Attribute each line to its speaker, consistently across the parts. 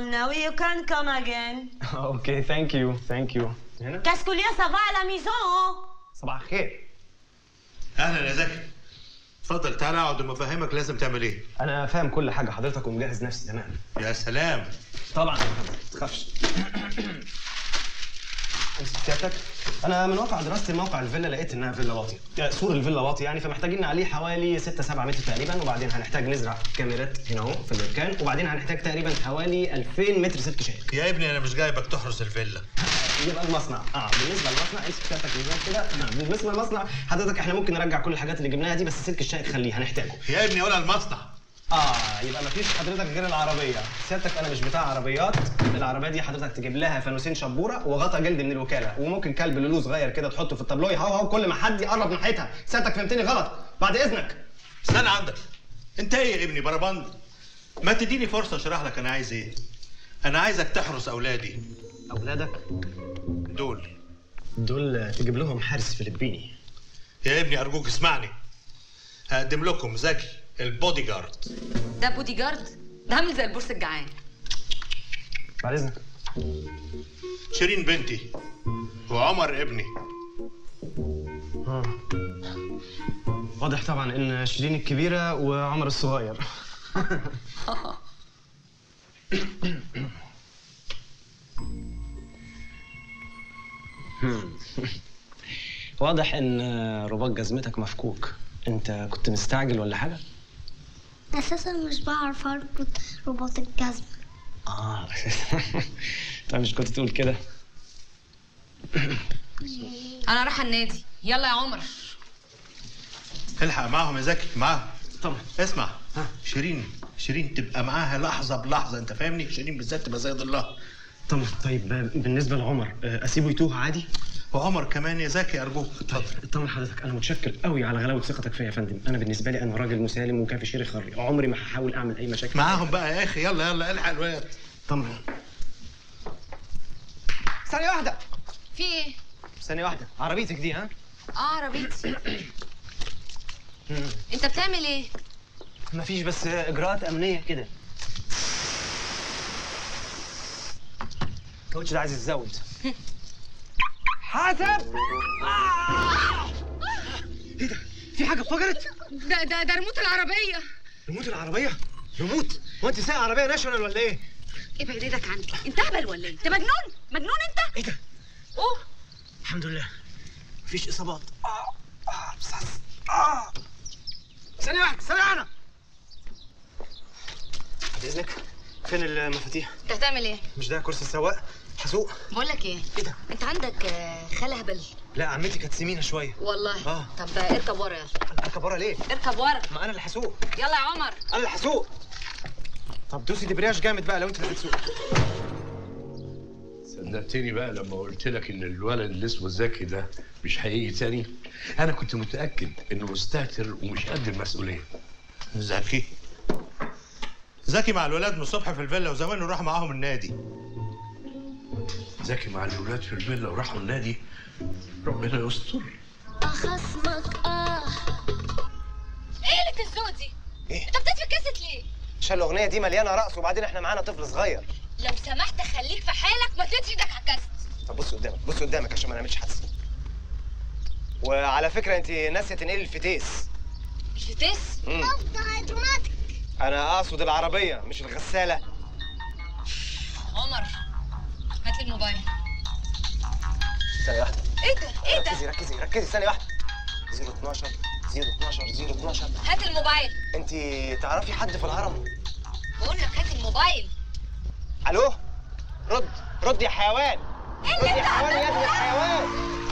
Speaker 1: Now you can come again.
Speaker 2: اوكي ثانك يو ثانك يو هنا
Speaker 1: Qu'est-ce qu'il y a, ça va à la maison?
Speaker 2: صباح الخير
Speaker 3: اهلا يا زكي اتفضل تعالى اقعد وما افهمك لازم تعمل ايه
Speaker 2: انا فاهم كل حاجه حضرتك ومجهز نفسي تمام
Speaker 3: يا سلام
Speaker 2: طبعا ما تخافش امسك سيادتك انا من واقع دراستي موقع الفيلا لقيت انها فيلا واطيه يعني سور الفيلا واطي يعني فمحتاجين عليه حوالي 6 7 متر تقريبا وبعدين هنحتاج نزرع كاميرات هنا اهو في الاركان وبعدين هنحتاج تقريبا حوالي 2000 متر سلك شائك
Speaker 3: يا ابني انا مش جايبك تحرس الفيلا
Speaker 2: يبقى المصنع اه بالنسبه للمصنع امسك سيادتك ميزان كده آه. بالنسبه للمصنع حضرتك احنا ممكن نرجع كل الحاجات اللي جبناها دي بس سلك الشائك خليه هنحتاجه
Speaker 3: يا ابني ولا المصنع
Speaker 2: اه يبقى مفيش حضرتك غير العربيه سيادتك انا مش بتاع عربيات العربيه دي حضرتك تجيب لها فانوسين شبوره وغطا جلد من الوكاله وممكن كلب لولو صغير كده تحطه في التابلو يهوهو كل ما حد يقرب ناحيتها سيادتك فهمتني غلط بعد اذنك
Speaker 3: استنى عندك انت ايه يا ابني بربند ما تديني فرصه اشرح لك انا عايز ايه انا عايزك تحرس اولادي
Speaker 2: اولادك
Speaker 3: دول
Speaker 2: دول تجيب لهم حارس فلبيني
Speaker 3: يا ابني ارجوك اسمعني هقدم لكم زكي البودي جارد
Speaker 4: ده بودي جارد ده عامل زي البورس الجعان
Speaker 2: بعد اذنك
Speaker 3: شيرين بنتي وعمر ابني
Speaker 2: آه. واضح طبعا ان شيرين الكبيره وعمر الصغير واضح ان رباط جزمتك مفكوك انت كنت مستعجل ولا حاجه
Speaker 5: اساسا مش بعرف اربط رباط الجزمة
Speaker 2: اه انت مش كنت تقول كده
Speaker 4: انا رايحه النادي يلا يا عمر
Speaker 3: الحق معاهم يا زكي معاهم
Speaker 2: طبعا
Speaker 3: اسمع شيرين شيرين تبقى معاها لحظه بلحظه انت فاهمني شيرين بالذات تبقى زي الله
Speaker 2: طبعا طيب بالنسبه لعمر آه، اسيبه يتوه عادي
Speaker 3: وعمر كمان يا زكي ارجوك اتفضل
Speaker 2: طبعا حضرتك انا متشكر قوي على غلاوه ثقتك فيا يا فندم انا بالنسبه لي انا راجل مسالم وكافي شيري خري عمري ما هحاول اعمل اي مشاكل
Speaker 3: معاهم بقى يا اخي يلا يلا الحق الواد
Speaker 2: طبعا ثانيه واحده
Speaker 4: في ايه
Speaker 2: ثانيه واحده عربيتك دي ها
Speaker 4: اه عربيتي انت بتعمل ايه
Speaker 2: مفيش بس اجراءات امنيه كده الكاوتش ده عايز يتزود حاسب ايه ده في حاجه اتفجرت
Speaker 4: ده ده ده ريموت العربيه
Speaker 2: ريموت العربيه ريموت هو انت سايق عربيه ناشونال ولا ايه
Speaker 4: ابعد ايدك عني انت هبل ولا ايه انت مجنون مجنون انت
Speaker 2: ايه ده
Speaker 4: اوه
Speaker 2: الحمد لله مفيش اصابات اه اه بس اه ثانيه واحده ثانيه واحده بعد اذنك فين المفاتيح
Speaker 4: انت هتعمل ايه
Speaker 2: مش ده كرسي السواق هسوق
Speaker 4: بقول لك ايه
Speaker 2: ايه ده
Speaker 4: انت عندك آه، خاله هبل
Speaker 2: لا عمتي كانت سمينه شويه
Speaker 4: والله
Speaker 2: آه.
Speaker 4: طب اركب ورا يلا
Speaker 2: اركب ورا ليه
Speaker 4: اركب ورا
Speaker 2: ما انا اللي هسوق
Speaker 4: يلا يا عمر
Speaker 2: انا اللي هسوق طب دوسي دبرياج جامد بقى لو انت اللي هتسوق
Speaker 6: صدقتني بقى لما قلت لك ان الولد اللي اسمه زكي ده مش هيجي تاني انا كنت متاكد انه مستهتر ومش قد المسؤوليه
Speaker 3: زكي زكي مع الولاد من الصبح في الفيلا وزمان راح معاهم النادي
Speaker 6: زكي مع الولاد في الفيلا وراحوا النادي ربنا يستر
Speaker 5: اخصمك اه
Speaker 4: ايه اللي الذوق دي
Speaker 2: إيه؟
Speaker 4: انت بتطفي الكاسيت ليه
Speaker 2: عشان الاغنيه دي مليانه رقص وبعدين احنا معانا طفل صغير
Speaker 4: لو سمحت خليك في حالك ما تدش ايدك على الكاسيت
Speaker 2: طب بص قدامك بص قدامك عشان ما نعملش حادثه وعلى فكره انت ناسيه تنقلي الفتيس
Speaker 4: الفتيس
Speaker 2: مم.
Speaker 5: اوتوماتيك
Speaker 2: انا اقصد العربيه مش الغساله
Speaker 4: عمر هات لي الموبايل
Speaker 2: ثانيه واحده
Speaker 4: ايه ده ايه
Speaker 2: ركزي
Speaker 4: ده
Speaker 2: ركزي ركزي ثانيه واحده 012 012 012
Speaker 4: هات الموبايل
Speaker 2: انت تعرفي حد في الهرم
Speaker 4: بقول لك هات الموبايل
Speaker 2: الو رد رد يا حيوان رد يا حيوان يا ابن الحيوان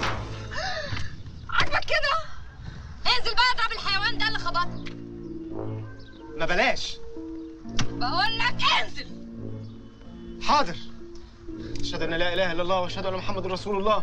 Speaker 4: عاجبك كده انزل بقى اضرب الحيوان ده اللي خبطك
Speaker 2: ما بلاش
Speaker 4: بقول لك انزل
Speaker 2: حاضر اشهد ان لا اله الا الله واشهد ان محمد رسول الله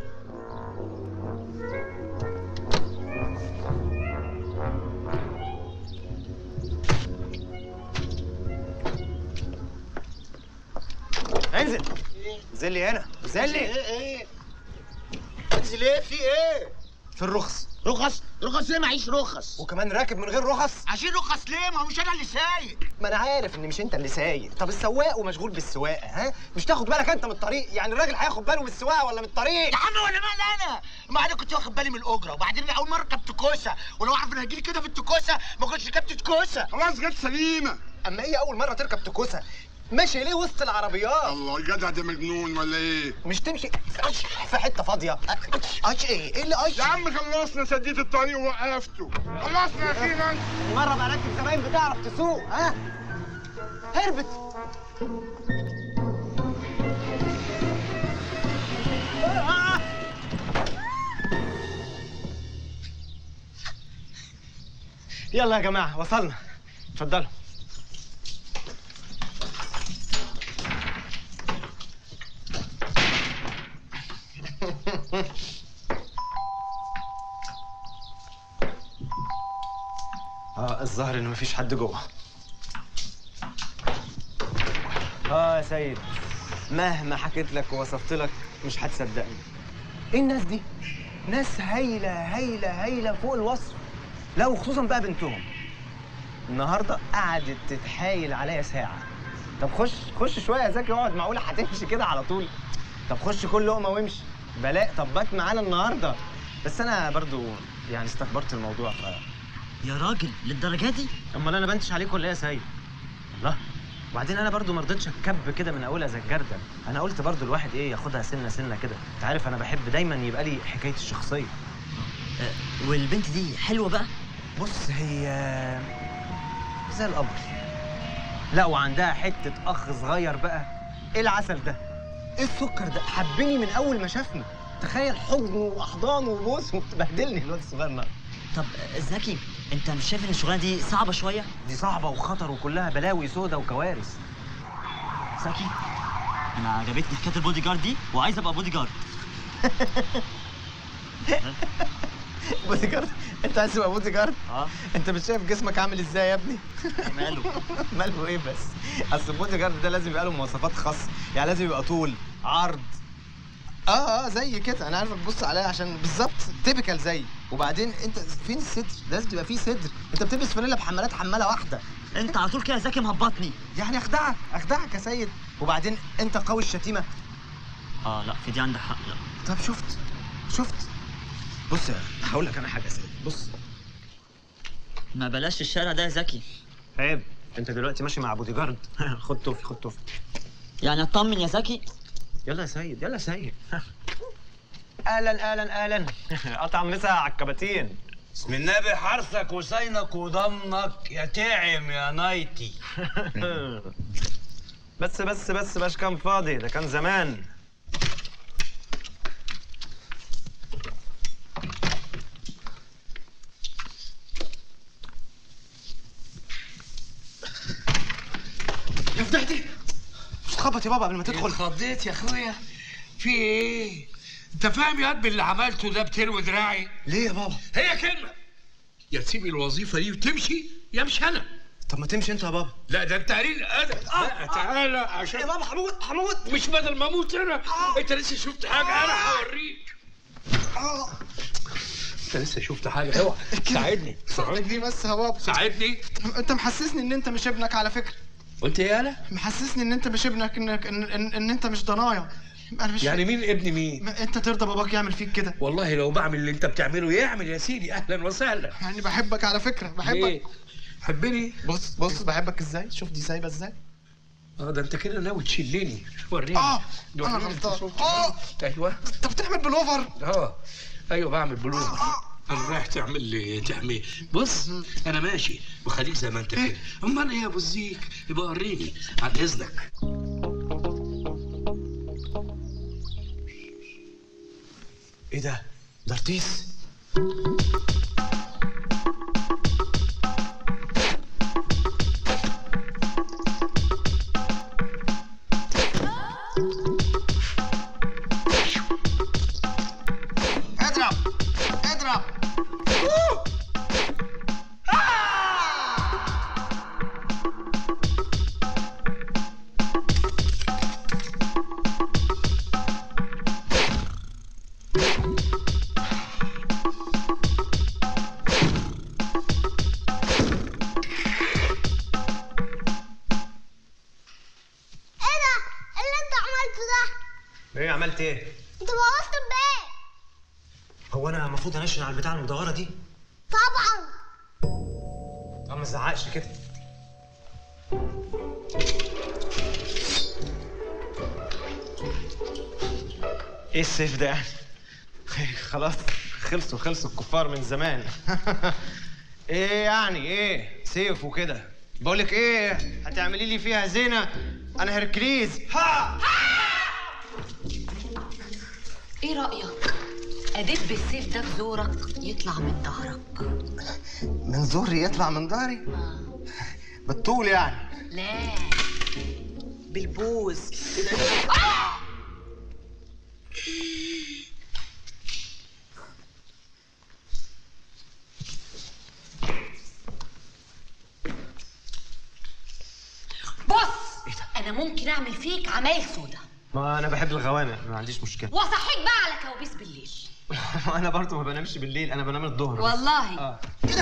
Speaker 2: انزل انزل لي هنا انزل لي
Speaker 3: ايه ايه انزل ايه في ايه
Speaker 2: في الرخص
Speaker 7: رخص رخص ليه معيش رخص
Speaker 2: وكمان راكب من غير رخص
Speaker 7: عشان رخص ليه ما هو مش انا اللي سايق
Speaker 2: ما انا عارف ان مش انت اللي سايق طب السواق ومشغول بالسواقه ها مش تاخد بالك انت من الطريق يعني الراجل هياخد باله من السواقه ولا من الطريق
Speaker 7: يا عم ولا مال انا ما انا كنت واخد بالي من الاجره وبعدين انا اول مره ركبت كوسه ولو اعرف ان هجيلي كده في التكوسه ما كنتش ركبت كوسه
Speaker 8: خلاص جت سليمه
Speaker 2: اما هي اول مره تركب تكوسه ماشي ليه وسط العربيات
Speaker 8: الله الجدع ده مجنون ولا ايه
Speaker 2: مش تمشي في حته فاضيه اش ايه ايه اللي اش
Speaker 8: يا عم خلصنا سديت الطريق ووقفته خلصنا اخيرا
Speaker 2: مره بقى راكب زمان بتعرف تسوق ها هربت آه. يلا يا جماعه وصلنا اتفضلوا اه الظاهر ان مفيش حد جوه اه يا سيد مهما حكيت لك ووصفت لك مش هتصدقني ايه الناس دي ناس هايله هايله هايله فوق الوصف لا وخصوصا بقى بنتهم النهارده قعدت تتحايل عليا ساعه طب خش خش شويه يا زكي اقعد معقوله هتمشي كده على طول طب خش كل لقمه وامشي بلاء طب بات معانا النهارده بس انا برضو يعني استكبرت الموضوع ف
Speaker 9: يا راجل للدرجه دي
Speaker 2: امال انا بنتش عليكم ولا ايه يا سيد الله وبعدين انا برضو ما رضيتش اتكب كده من اولها زي الجردل انا قلت برضو الواحد ايه ياخدها سنه سنه كده انت عارف انا بحب دايما يبقى لي حكايه الشخصيه
Speaker 9: آه، والبنت دي حلوه بقى
Speaker 2: بص هي زي القمر لا وعندها حته اخ صغير بقى ايه العسل ده ايه السكر ده حبني من اول ما شافني تخيل حضن واحضان وبوس وبهدلني الواد الصغير ده
Speaker 9: طب آه، زكي انت مش شايف ان الشغلانه دي صعبه شويه
Speaker 2: دي صعبه وخطر وكلها بلاوي سودا وكوارث
Speaker 9: زكي انا عجبتني حكايه البودي جارد دي وعايز ابقى بودي جارد
Speaker 2: بودي جارد انت عايز تبقى بودي جارد
Speaker 9: اه
Speaker 2: انت مش شايف جسمك عامل ازاي يا ابني
Speaker 9: ماله
Speaker 2: ماله ايه بس اصل البودي جارد ده لازم يبقى له مواصفات خاصه يعني لازم يبقى طول عرض اه اه زي كده انا عارفك بص عليا عشان بالظبط تيبيكال زي وبعدين انت فين الصدر لازم تبقى فيه صدر انت بتلبس فانيلا بحمالات حماله واحده
Speaker 9: انت على طول كده يا زكي مهبطني
Speaker 2: يعني اخدعك اخدعك يا سيد وبعدين انت قوي الشتيمه
Speaker 9: اه لا في دي عندك حق لا
Speaker 2: طب شفت شفت بص يا هقول لك انا حاجه يا سيد بص
Speaker 9: ما بلاش الشارع ده يا زكي
Speaker 2: عيب انت دلوقتي ماشي مع بودي جارد خد توفي خد توفي
Speaker 9: يعني اطمن يا زكي
Speaker 2: يلا يا سيد يلا يا سيد اهلا اهلا اهلا قطع مسا على الكباتين
Speaker 10: بسم النبي حرثك وصينك وضمنك يا تعم يا نايتي
Speaker 2: بس بس بس باش كان فاضي ده كان زمان
Speaker 10: يا فتحتي
Speaker 2: مش تخبط يا بابا قبل ما تدخل
Speaker 6: اتخضيت يا اخويا في ايه انت فاهم يا قد اللي عملته ده بتروي دراعي
Speaker 2: ليه يا بابا
Speaker 6: هي كلمه يا تسيب الوظيفه دي وتمشي يا مش انا
Speaker 2: طب ما تمشي انت يا بابا
Speaker 6: لا ده انت قليل ادب لا تعالى عشان
Speaker 2: يا بابا هموت هموت
Speaker 6: مش بدل ما اموت انا انت لسه شفت حاجه انا هوريك انت لسه شفت حاجه اوعى ساعدني ساعدني
Speaker 2: دي بس يا بابا
Speaker 6: ساعدني
Speaker 2: انت محسسني ان انت مش ابنك على فكره
Speaker 6: قلت ايه انا
Speaker 2: محسسني ان انت مش ابنك انك ان, إن, إن انت مش ضنايا انا مش
Speaker 6: يعني مين ابن مين
Speaker 2: ما انت ترضى باباك يعمل فيك كده
Speaker 6: والله لو بعمل اللي انت بتعمله يعمل يا سيدي اهلا وسهلا
Speaker 2: يعني بحبك على فكره بحبك
Speaker 6: ليه؟ حبني
Speaker 2: بص بص بحبك ازاي شوف دي سايبه ازاي
Speaker 6: اه ده انت كده ناوي تشلني وريني
Speaker 2: اه
Speaker 6: وريني
Speaker 2: انا
Speaker 6: انت
Speaker 2: غلطان
Speaker 6: شفت
Speaker 2: اه
Speaker 6: حاجة. ايوه
Speaker 2: انت بتعمل بلوفر
Speaker 6: اه ايوه بعمل بلوغ انا رايح تعمل لي تعمل بص انا ماشي وخليك زي ما انت كده امال ايه يا ابو الزيك يبقى وريني عن اذنك
Speaker 2: ايه ده ده رطيس اضرب اضرب ايه عملت ايه؟
Speaker 5: انت بوظت البيت
Speaker 2: هو انا المفروض انشن على البتاع المدوره دي؟
Speaker 5: طبعا
Speaker 2: اه ما تزعقش كده ايه السيف ده يعني؟ خلاص خلصوا خلصوا الكفار من زمان ايه يعني ايه سيف وكده بقولك ايه هتعملي لي فيها زينه انا هركليز ها
Speaker 4: ايه رايك اديت بالسيف ده في زورك يطلع من ظهرك
Speaker 2: من زوري يطلع من ظهري بالطول يعني
Speaker 4: لا بالبوز بص انا ممكن اعمل فيك عمايل سودا
Speaker 2: ما انا بحب الغوامق ما عنديش مشكله
Speaker 4: واصحيك بقى على كوابيس بالليل
Speaker 2: انا برضه ما بنامش بالليل انا بنام الظهر بس.
Speaker 4: والله
Speaker 2: اه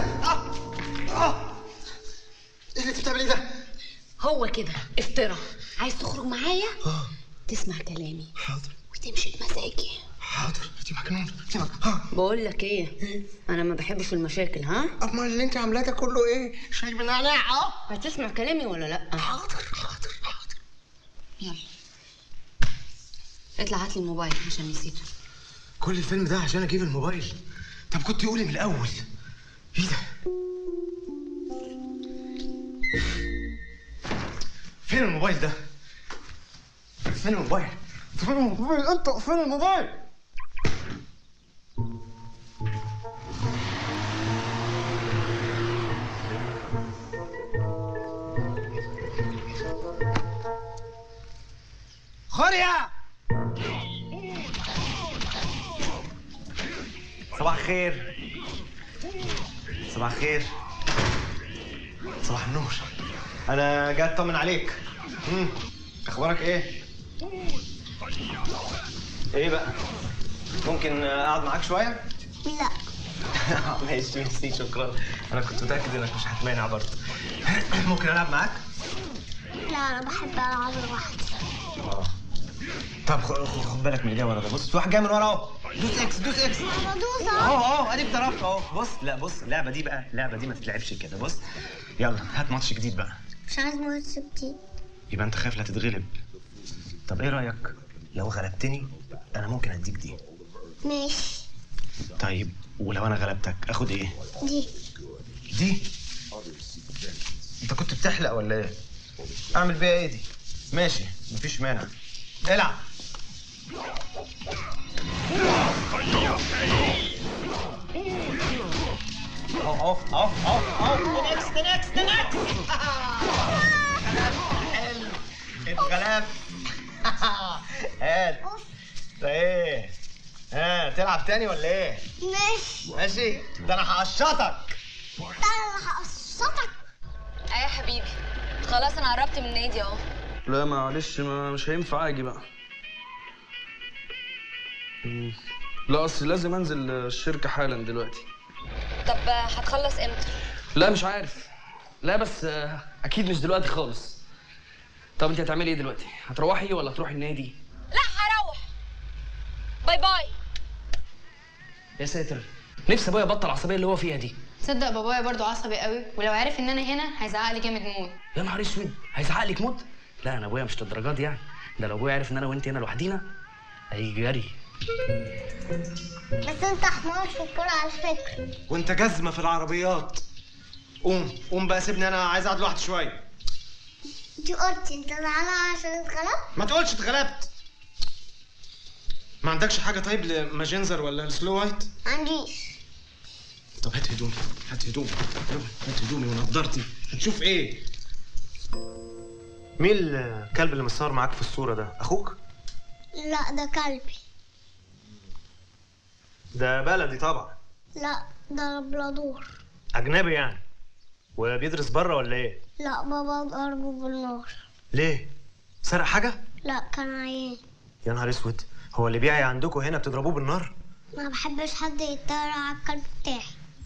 Speaker 7: ايه اللي انت بتعمليه ده؟
Speaker 4: هو كده افترى عايز تخرج معايا تسمع كلامي
Speaker 7: حاضر
Speaker 4: وتمشي بمزاجي
Speaker 7: حاضر انت مجنون انت مجنون ها
Speaker 4: بقول لك ايه انا ما بحبش المشاكل ها
Speaker 7: امال اللي انت عاملاه ده كله ايه؟ شاي بنعناع اه
Speaker 4: هتسمع كلامي ولا لا
Speaker 7: حاضر حاضر حاضر
Speaker 4: يلا اطلع هات لي الموبايل عشان نسيته
Speaker 2: كل الفيلم ده عشان اجيب الموبايل طب كنت قولي من الاول ايه ده فين الموبايل ده فين الموبايل فين الموبايل انت فين الموبايل خوريا صباح الخير صباح الخير صباح النور انا جاي اطمن عليك مم. اخبارك ايه ايه بقى ممكن اقعد معاك شويه
Speaker 5: لا
Speaker 2: ماشي ميرسي شكرا انا كنت متاكد انك مش هتمانع برضه ممكن العب معاك
Speaker 5: لا انا بحب العب لوحدي
Speaker 2: اه طب خد خد- خد بالك من اللي جاي ورا ده بص في واحد جاي من ورا اهو دوس اكس دوس اكس
Speaker 5: انا بدوس
Speaker 2: اهو
Speaker 5: اهو
Speaker 2: اهو اديك ضربت اهو بص لا بص اللعبه دي بقى اللعبه دي ما تتلعبش كده بص يلا هات ماتش جديد بقى
Speaker 5: مش عايز ماتش جديد
Speaker 2: يبقى انت خايف لا تتغلب طب ايه رايك لو غلبتني انا ممكن اديك دي
Speaker 5: ماشي
Speaker 2: طيب ولو انا غلبتك اخد ايه
Speaker 5: دي
Speaker 2: دي انت كنت بتحلق ولا ايه اعمل بيها ايه دي ماشي مفيش مانع العب اهو اهو اهو اهو اهو نكس نكس نكس حلو اتغلب هات ده ايه ها تلعب تاني ولا ايه
Speaker 5: ماشي
Speaker 2: ماشي ده انا هقشطك
Speaker 5: ده انا اللي هقصتك
Speaker 11: ايه يا حبيبي خلاص انا قربت من النادي اهو
Speaker 12: لا معلش ما مش هينفع اجي بقى مم. لا اصل لازم انزل الشركه حالا دلوقتي
Speaker 11: طب هتخلص امتى
Speaker 12: لا مش عارف لا بس آه، اكيد مش دلوقتي خالص طب انت هتعملي ايه دلوقتي هتروحي ولا هتروحي النادي
Speaker 11: لا هروح باي باي
Speaker 12: يا ساتر نفسي ابويا يبطل العصبيه اللي هو فيها دي
Speaker 13: تصدق بابايا برضو عصبي قوي ولو عرف ان انا هنا هيزعق لي جامد موت
Speaker 12: يا نهار اسود هيزعق لك موت لا انا ابويا مش للدرجات دي يعني ده لو ابويا عرف ان انا وانت هنا لوحدينا هيجي جري
Speaker 5: بس انت حمار في الكورة على فكرة
Speaker 2: وانت جزمه في العربيات قوم قوم بقى سيبني انا عايز اقعد لوحدي شويه
Speaker 5: دي قلت انت زعلان عشان اتغلبت
Speaker 2: ما تقولش اتغلبت ما عندكش حاجه طيب لماجنزر ولا السلو وايت
Speaker 5: عنديش
Speaker 2: طب هات هدومي هات هدومي هات هدومي ونضارتي هتشوف ايه مين الكلب اللي مصور معاك في الصوره ده اخوك
Speaker 5: لا ده كلبي
Speaker 2: ده بلدي طبعا
Speaker 5: لا ده بلادور
Speaker 2: اجنبي يعني وبيدرس بره ولا ايه
Speaker 5: لا بابا ضربه بالنار
Speaker 2: ليه سرق حاجه
Speaker 5: لا كان عيان
Speaker 2: يا نهار اسود هو اللي بيعي عندكم هنا بتضربوه بالنار
Speaker 5: ما بحبش حد يتريق على الكلب بتاعي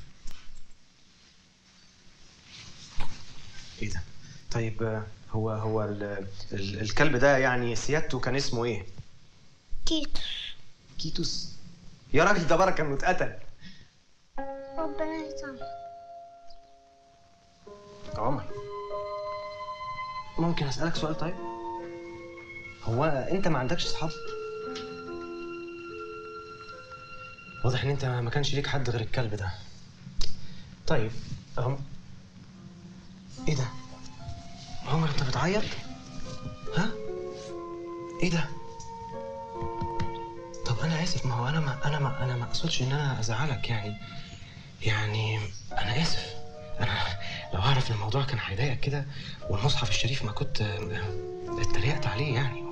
Speaker 2: ايه ده طيب آه، هو هو ال ال الكلب ده يعني سيادته كان اسمه ايه
Speaker 5: كيتوس
Speaker 2: كيتوس يا راجل ده بركه انه اتقتل
Speaker 5: ربنا يسامحه
Speaker 2: عمر ممكن اسالك سؤال طيب هو انت ما عندكش اصحاب واضح ان انت ما كانش ليك حد غير الكلب ده طيب أهم... ايه ده عمر انت بتعيط ها ايه ده طب انا اسف ما هو انا ما انا ما انا ما اقصدش ان انا ازعلك يعني يعني انا اسف انا لو اعرف ان الموضوع كان هيضايقك كده والمصحف الشريف ما كنت اتريقت عليه يعني